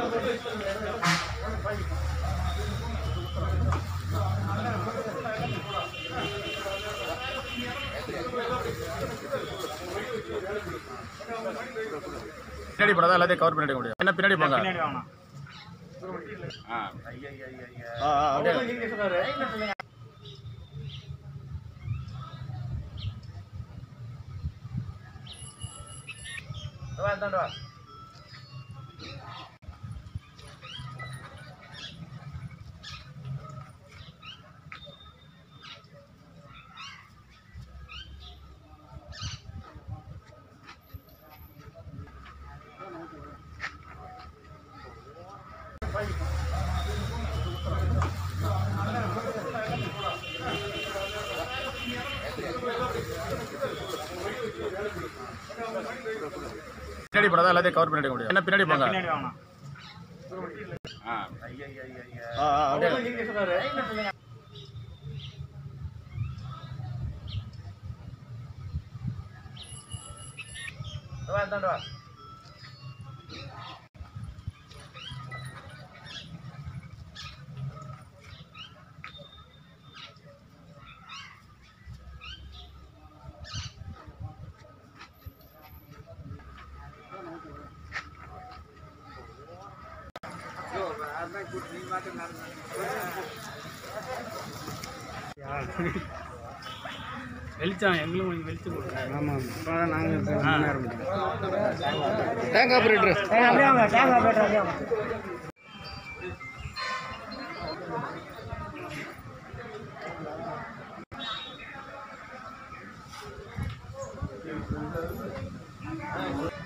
பின்னாடி போனால் எல்லாத்தையும் கவர் பண்ணிட முடியும் என்ன பின்னாடி போங்க பின்னாடி வாங்கண்ணா ஆ ஆ அப்படியே பின்னாடி போனால் எல்லாத்தையும் கவர் பண்ணிட முடியும் என்ன பின்னாடி போங்க பின்னாடி வாங்கண்ணா ஆ ஆ அப்படியே வெளிச்சம் எங்களும் கொஞ்சம் வெளிச்சம் கொடுக்குறாங்க ஆமாம் இப்போ நாங்கள் முன்னேற முடியும் டேங்க் ஆப்ரேட்டர் ஆ